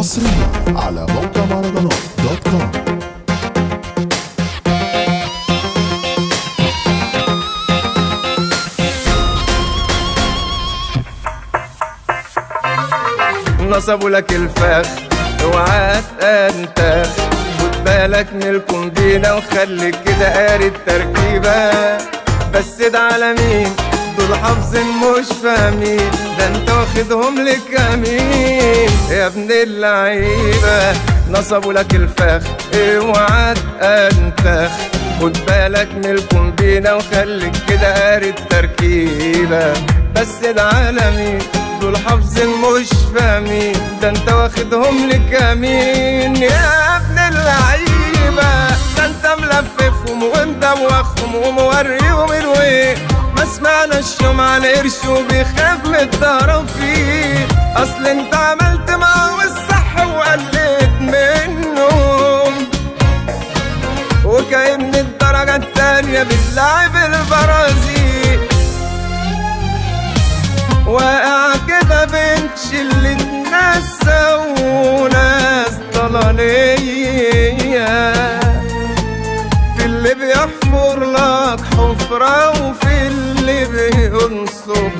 حصريا على موقع مهرجانات دوت كوم نصبوا لك الفخ اوعى تنتخ خد بالك من الكومبينة وخليك كده قاري التركيبة بس ده على مين دول حافظين مش فاهمين ده انت واخدهم لك امين يا ابن اللعيبة نصبوا لك الفخ اوعى تنتخ خد بالك من الكومبينة وخليك كده قاري التركيبة بس ده على مين دول حافظين مش فاهمين ده انت واخدهم لك امين يا ابن اللعيبه ده انت ملففهم ومدوخهم وموريهم الوين ما سمعناش يوم عن قرش وبيخاف من الضرب فيه اصل انت عملت معاه الصح وقلت منهم وكأن الدرجة التانية بتلعب البرازيل واقع كده بين شلة ناس وناس ضلالية في اللي بيحفر لك حفرة وفي اللي بينصب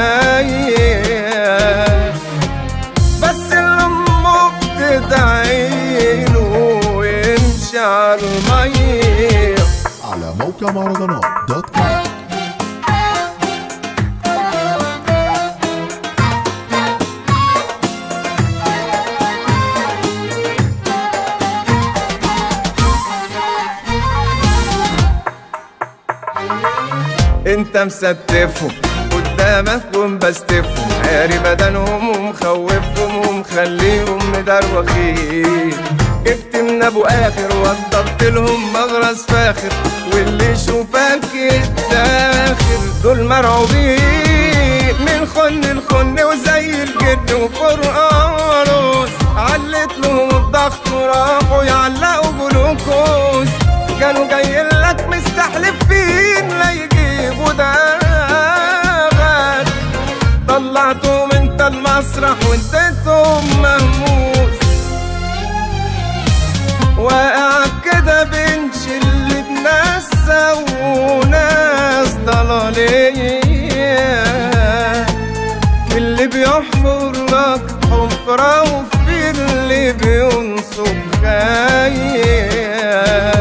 خير بس اللي امه بتدعيله ويمشي على المية على موقع مهرجانات دوت كوم انت مستفهم قدامك ومبستفهم عاري بدنهم ومخوفهم ومخليهم مدروخين جبت من ابو اخر وضبط لهم مغرز فاخر واللي يشوفك يتاخر دول مرعوبين من خن الخن وزي الجن وفرقان علت لهم الضغط وراحوا يعلقوا جلوكوز كانوا جايين لك مستحلفين لا يجيبوا دماغك طلعتهم انت المسرح واديتهم مهموس واقع كده بين شلة ناس وناس ضلالية في اللي بيحفر لك حفرة وفي اللي بينصب خير